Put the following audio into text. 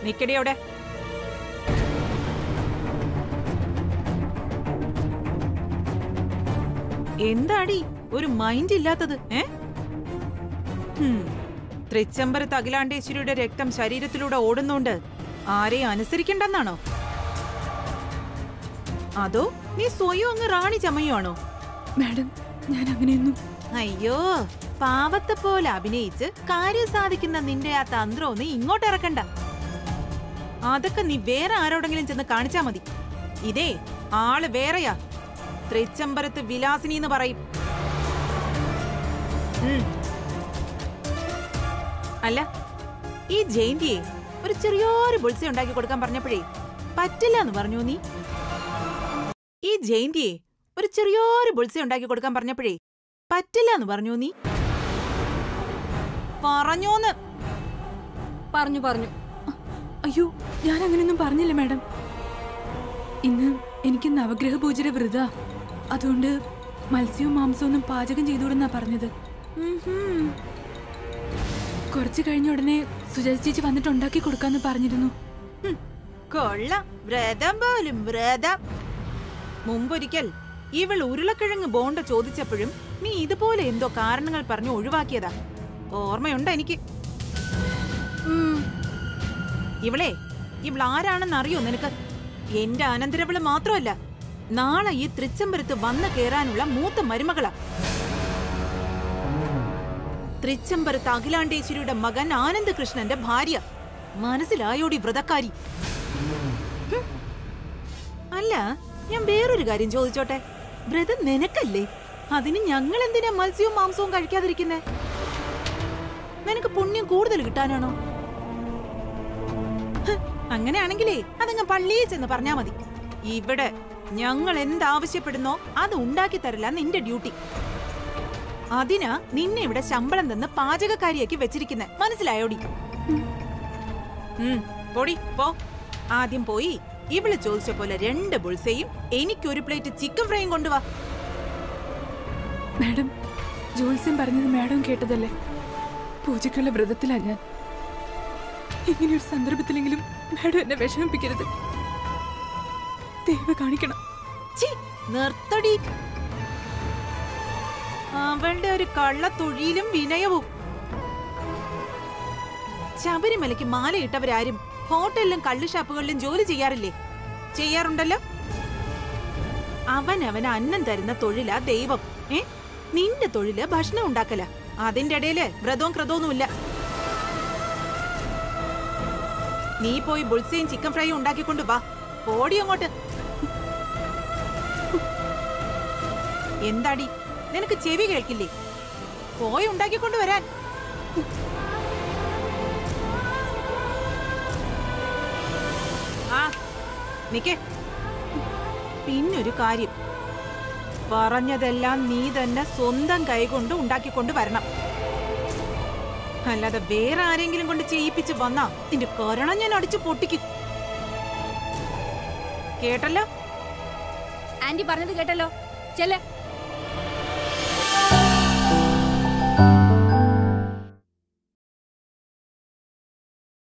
നിക്കടി അവിടെ എന്താടി ഒരു മൈൻഡ് ഇല്ലാത്തത് ഏ ഹും, തൃച്ചംബരത്ത് അഖിലാണ്ടേശ്വരിയുടെ രക്തം ശരീരത്തിലൂടെ ഓടുന്നോണ്ട് ആരെയും അനുസരിക്കണ്ടെന്നാണോ അതോ നീ സ്വയം അങ്ങ് റാണി ചമയുവാണോ മാഡം ഞാൻ അങ്ങനെയൊന്നും അയ്യോ പാവത്തെ പോലെ അഭിനയിച്ച് കാര്യം സാധിക്കുന്ന നിന്റെ ആ തന്ത്രം ഒന്ന് ഇങ്ങോട്ട് ഇറക്കണ്ട അതൊക്കെ നീ വേറെ ആരോടെങ്കിലും ചെന്ന് കാണിച്ചാ മതി ഇതേ ആള് വേറെയാ തൃച്ചംബരത്ത് വിലാസിനി എന്ന് പറയും ഉം. അല്ല ഈ ജയന്തിയെ ഒരു ചെറിയൊരു ബുൾസ ഉണ്ടാക്കി കൊടുക്കാൻ പറഞ്ഞപ്പോഴേ പറ്റില്ല എന്ന് പറഞ്ഞു നീ ഈ ജയന്തിയെ ഒരു ചെറിയൊരു ബുൾസ ഉണ്ടാക്കി കൊടുക്കാൻ പറഞ്ഞപ്പോഴേ പറ്റില്ല എന്ന് പറഞ്ഞു നീ പറഞ്ഞോന്ന് പറഞ്ഞു പറഞ്ഞു അയ്യോ ഞാൻ അങ്ങനെയൊന്നും പറഞ്ഞില്ല മാഡം ഇന്ന് എനിക്ക് നവഗ്രഹ പൂജയുടെ വ്രത അതുകൊണ്ട് മത്സ്യവും മാംസവും ഒന്നും പാചകം ചെയ്തുകൂടെന്നാ പറഞ്ഞത് ഉഹും. കുറച്ച് കഴിഞ്ഞ ഉടനെ സുജാത ചേച്ചി വന്നിട്ട് ഉണ്ടാക്കി കൊടുക്കാന്ന് പറഞ്ഞിരുന്നു ഹും. കൊള്ളാം വ്രതം പോലും വ്രതം മുമ്പൊരിക്കൽ ഇവൾ ഉരുളക്കിഴങ്ങ് ബോണ്ട ചോദിച്ചപ്പോഴും നീ ഇതുപോലെ എന്തോ കാരണങ്ങൾ പറഞ്ഞു ഒഴിവാക്കിയതാ ഓർമ്മയുണ്ട് എനിക്ക് ഉം. ഇവളെ ഇവൾ ആരാണെന്ന് അറിയോ നിനക്ക് എന്റെ അനന്തരവള് മാത്രമല്ല നാളെ ഈ തൃച്ചംബരത്ത് വന്നു കേറാനുള്ള മൂത്ത മരുമകളാ തൃച്ചംബരത്ത് അഖിലാണ്ടേശ്വരിയുടെ മകൻ ആനന്ദകൃഷ്ണന്റെ ഭാര്യ മനസ്സിലായോടി വ്രതക്കാരി ഹും. അല്ല ഞാൻ വേറൊരു കാര്യം ചോദിച്ചോട്ടെ വ്രതം നിനക്കല്ലേ അതിന് ഞങ്ങൾ എന്തിനാ മത്സ്യവും മാംസവും കഴിക്കാതിരിക്കുന്നേ നിനക്ക് പുണ്യം കൂടുതൽ കിട്ടാനാണോ ഹ്, അങ്ങനെയാണെങ്കിലേ അതങ്ങ് പള്ളിയിൽ ചെന്ന് പറഞ്ഞാ മതി ഇവിടെ ഞങ്ങൾ എന്താവശ്യപ്പെടുന്നോ അത് ഉണ്ടാക്കി തരില്ല നിന്റെ ഡ്യൂട്ടി അതിനാ നിന്നെ ഇവിടെ ശമ്പളം തന്ന് പാചകക്കാരിയാക്കി വെച്ചിരിക്കുന്നെ മനസ്സിലായോടി ഉം, പോടി പോ ആദ്യം പോയി ഇവള് ചോദിച്ച പോലെ രണ്ട് ബുൾസയും എനിക്കൊരു പ്ലേറ്റ് ചിക്കൻ ഫ്രൈയും കൊണ്ടുവാ മാഡം ജോത്സ്യം പറഞ്ഞത് മാഡം കേട്ടതല്ലേ പൂജയ്ക്കുള്ള വ്രതത്തിലാ ഞാൻ ഇങ്ങനെയൊരു സന്ദർഭത്തിലെങ്കിലും മാഡം എന്നെ വിഷമിപ്പിക്കരുത് ദൈവ കാണിക്കണം ഛീ, നിർത്തടി അവളുടെ ഒരു കള്ളത്തൊഴിയിലും വിനയവും ശബരിമലയ്ക്ക് മാലയിട്ടവരാരും ഹോട്ടലിലും കള്ളുഷാപ്പുകളിലും ജോലി ചെയ്യാറില്ലേ ചെയ്യാറുണ്ടല്ലോ അവൻ അവന് അന്നം തരുന്ന തൊഴിലാ ദൈവം ഏ നിന്റെ തൊഴില് ഭക്ഷണം ഉണ്ടാക്കല അതിന്റെ ഇടയില് വ്രതവും ക്രതമൊന്നുമില്ല നീ പോയി ബുൾസയും ചിക്കൻ ഫ്രൈയും ഉണ്ടാക്കിക്കൊണ്ട് വാ പോടി അങ്ങോട്ട് എന്താടി നിനക്ക് ചെവി കേൾക്കില്ലേ പോയി ഉണ്ടാക്കിക്കൊണ്ട് വരാൻ ആ നിക്കേ പിന്നൊരു കാര്യം പറഞ്ഞതെല്ലാം നീ തന്നെ സ്വന്തം കൈകൊണ്ട് ഉണ്ടാക്കിക്കൊണ്ട് വരണം അല്ലാതെ വേറെ ആരെങ്കിലും കൊണ്ട് ചെയ്യിപ്പിച്ച് വന്നാ നിന്റെ കൊരണം ഞാൻ അടിച്ചു പൊട്ടിക്കും കേട്ടല്ലോ ആന്റി പറഞ്ഞത് കേട്ടല്ലോ ചെല്ലേ